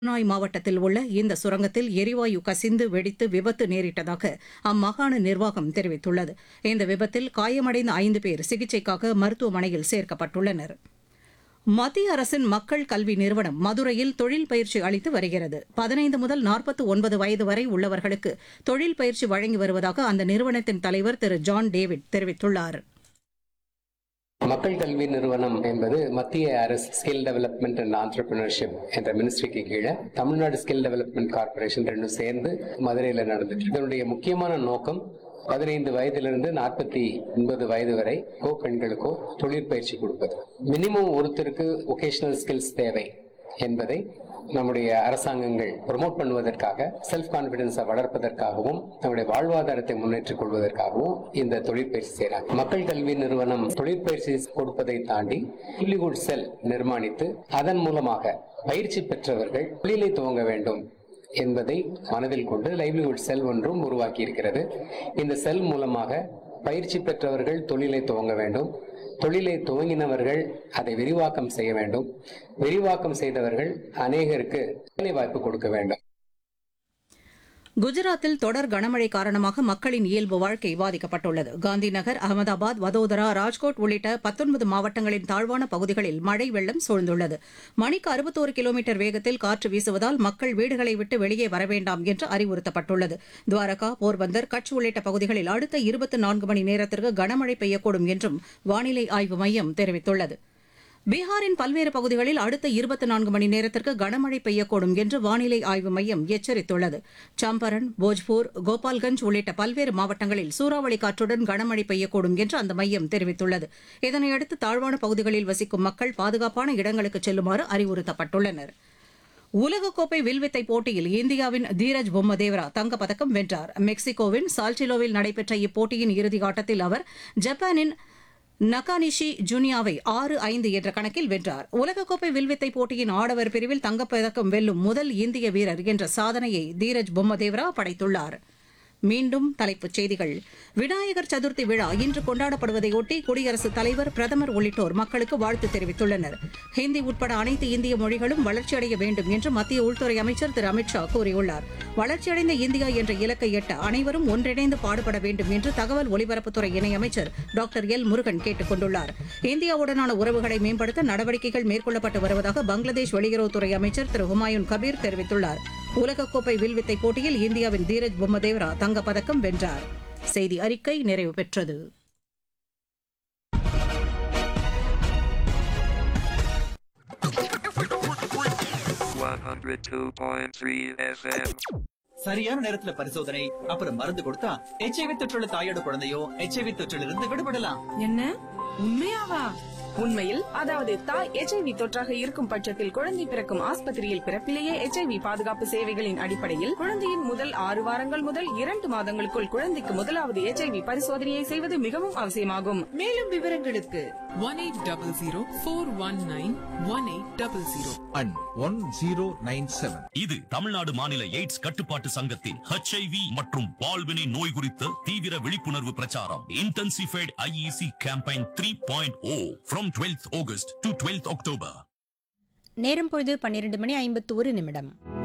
நாய் மாவட்டத்தில் உள்ள இந்த சுரங்கத்தில் எரிவாயு கசிந்து வெடித்து விபத்து நேரிட்டதாக அம்மாகாண நிர்வாகம் தெரிவித்துள்ளது இந்த விபத்தில் காயமடைந்த ஐந்து பேர் சிகிச்சைக்காக மருத்துவமனையில் சேர்க்கப்பட்டுள்ளனர் மத்திய அரசின் மக்கள் கல்வி நிறுவனம் மதுரையில் தொழில் பயிற்சி அளித்து வருகிறது பதினைந்து முதல் நாற்பத்து ஒன்பது வயது வரை உள்ளவர்களுக்கு தொழில் பயிற்சி வழங்கி வருவதாக அந்த நிறுவனத்தின் தலைவர் திரு ஜான் டேவிட் தெரிவித்துள்ளார் மக்கள் கல்வி நிறுவனம் என்பது மத்திய அரசு ஸ்கில் டெவலப்மெண்ட் அண்ட் ஆண்டர்பிரினர்ஷிப் என்ற மினிஸ்ட்ரிக்கு கீழே தமிழ்நாடு ஸ்கில் டெவலப்மெண்ட் கார்பரேஷன் ரெண்டும் சேர்ந்து மதுரையில் நடந்துட்டு இருக்கு. இதனுடைய முக்கியமான நோக்கம் பதினைந்து வயதிலிருந்து நாற்பத்தி ஒன்பது வயது வரை கோ பெண்களுக்கோ தொழிற்பயிற்சி கொடுப்பது மினிமம் ஒருத்தருக்கு ஒகேஷனல் ஸ்கில்ஸ் தேவை என்பதை நம்முடைய அரசாங்கங்கள் ப்ரொமோட் பண்ணுவதற்காக செல்ஃப் கான்பிடன்ஸை வளர்ப்பதற்காகவும் நம்முடைய வாழ்வாதாரத்தை முன்னேற்றிக் கொள்வதற்காகவும் இந்த தொழிற்பயிற்சி செய்கிறாங்க மக்கள் கல்வி நிறுவனம் தொழிற்பயிற்சி கொடுப்பதை தாண்டி லிவ்லிஹுட் செல் நிர்மாணித்து அதன் மூலமாக பயிற்சி பெற்றவர்கள் தொழிலை துவங்க வேண்டும் என்பதை மனதில் கொண்டு லைவ்லிஹுட் செல் ஒன்றும் உருவாக்கி இருக்கிறது இந்த செல் மூலமாக பயிற்சி பெற்றவர்கள் தொழிலை துவங்க வேண்டும் தொழிலை துவங்கினவர்கள் அதை விரிவாக்கம் செய்ய வேண்டும் விரிவாக்கம் செய்தவர்கள் அநேகருக்கு வேலை வாய்ப்பு கொடுக்க வேண்டும் குஜராத்தில் தொடர் கனமழை காரணமாக மக்களின் இயல்பு வாழ்க்கை பாதிக்கப்பட்டுள்ளது காந்திநகர் அகமதாபாத் வதோதரா ராஜ்கோட் உள்ளிட்ட பத்தொன்பது மாவட்டங்களின் தாழ்வான பகுதிகளில் மழை வெள்ளம் சூழ்ந்துள்ளது மணிக்கு அறுபத்தோரு கிலோமீட்டர் வேகத்தில் காற்று வீசுவதால் மக்கள் வீடுகளை விட்டு வெளியே வர வேண்டாம் என்று அறிவுறுத்தப்பட்டுள்ளது துவாரகா போர்பந்தர் கட்ச் உள்ளிட்ட பகுதிகளில் அடுத்த இருபத்தி நான்கு மணி நேரத்திற்கு கனமழை பெய்யக்கூடும் என்றும் வானிலை ஆய்வு மையம் தெரிவித்துள்ளது பீகாரின் பல்வேறு பகுதிகளில் அடுத்த இருபத்தி நான்கு மணி நேரத்திற்கு கனமழை பெய்யக்கூடும் என்று வானிலை ஆய்வு மையம் எச்சரித்துள்ளது சம்பரன் போஜ்பூர் கோபால்கஞ்ச் உள்ளிட்ட பல்வேறு மாவட்டங்களில் சூறாவளி காற்றுடன் கனமழை பெய்யக்கூடும் என்று அந்த மையம் தெரிவித்துள்ளது இதனையடுத்து தாழ்வான பகுதிகளில் வசிக்கும் மக்கள் பாதுகாப்பான இடங்களுக்கு செல்லுமாறு அறிவுறுத்தப்பட்டுள்ளனர் உலகக்கோப்பை வில்வித்தை போட்டியில் இந்தியாவின் தீரஜ் பொம்மதேவரா தங்கப்பதக்கம் வென்றார் மெக்சிகோவின் சால்டிலோவில் நடைபெற்ற இப்போட்டியின் இறுதி ஆட்டத்தில் அவர் ஜப்பானின் நகானிஷி ஜூனியாவை ஆறு ஐந்து என்ற கணக்கில் வென்றார் உலகக்கோப்பை வில்வித்தை போட்டியின் ஆடவர் பிரிவில் தங்கப்பதக்கம் வெல்லும் முதல் இந்திய வீரர் என்ற சாதனையை தீரஜ் பொம்மதேவரா படைத்துள்ளார் மீண்டும் தலைப்புச் செய்திகள் விநாயகர் சதுர்த்தி விழா இன்று கொண்டாடப்படுவதையொட்டி குடியரசுத் தலைவர் பிரதமர் உள்ளிட்டோர் மக்களுக்கு வாழ்த்து தெரிவித்துள்ளனர் ஹிந்தி உட்பட அனைத்து இந்திய மொழிகளும் வளர்ச்சியடைய வேண்டும் என்று மத்திய உள்துறை அமைச்சர் திரு அமித் ஷா கூறியுள்ளார் வளர்ச்சியடைந்த இந்தியா என்ற இலக்கை எட்ட அனைவரும் ஒன்றிணைந்து பாடுபட வேண்டும் என்று தகவல் ஒலிபரப்புத்துறை இணையமைச்சர் டாக்டர் எல் முருகன் கேட்டுக் கொண்டுள்ளார் இந்தியாவுடனான உறவுகளை மேம்படுத்த நடவடிக்கைகள் மேற்கொள்ளப்பட்டு வருவதாக பங்களாதேஷ் வெளியுறவுத்துறை அமைச்சர் திரு ஹுமாயூன் கபீர் தெரிவித்துள்ளார் உலகக்கோப்பை வில்வித்தை போட்டியில் இந்தியாவின் தீரஜ் பொம்மதேவரா தங்கப்பதக்கம் வென்றார் செய்தி அறிக்கை நிறைவு பெற்றது One hundred two point three FM. சரியான நேரத்துல பரிசோதனை அப்புறம் மருந்து கொடுத்தா எச்ஐவி தொற்றுள்ள தாயோட குழந்தையோ எச்ஐவி தொற்றிலிருந்து விடுபடலாம் என்ன உண்மையாவா உண்மையில் அதாவது தாய் எச்ஐவி தொற்றாக இருக்கும் பட்சத்தில் குழந்தை பிறக்கும் ஆஸ்பத்திரியில் பிறப்பிலேயே எச்ஐவி பாதுகாப்பு சேவைகளின் அடிப்படையில் குழந்தையின் முதல் ஆறு வாரங்கள் முதல் இரண்டு மாதங்களுக்குள் குழந்தைக்கு முதலாவது எச்ஐவி பரிசோதனையை செய்வது மிகவும் அவசியமாகும் மேலும் விவரங்களுக்கு one eight double zero four one nine one eight double zero and 1097. இது தமிழ்நாடு மாநில எய்ட்ஸ் கட்டுப்பாட்டு சங்கத்தின் ஹெச்ஐவி மற்றும் பால்வினை நோய் குறித்த தீவிர விழிப்புணர்வு பிரச்சாரம் intensified IEC campaign three point O from twelfth August to twelfth October நேரம் பொழுது பன்னிரண்டு மணி ஐம்பத்து ஒரு நிமிடம்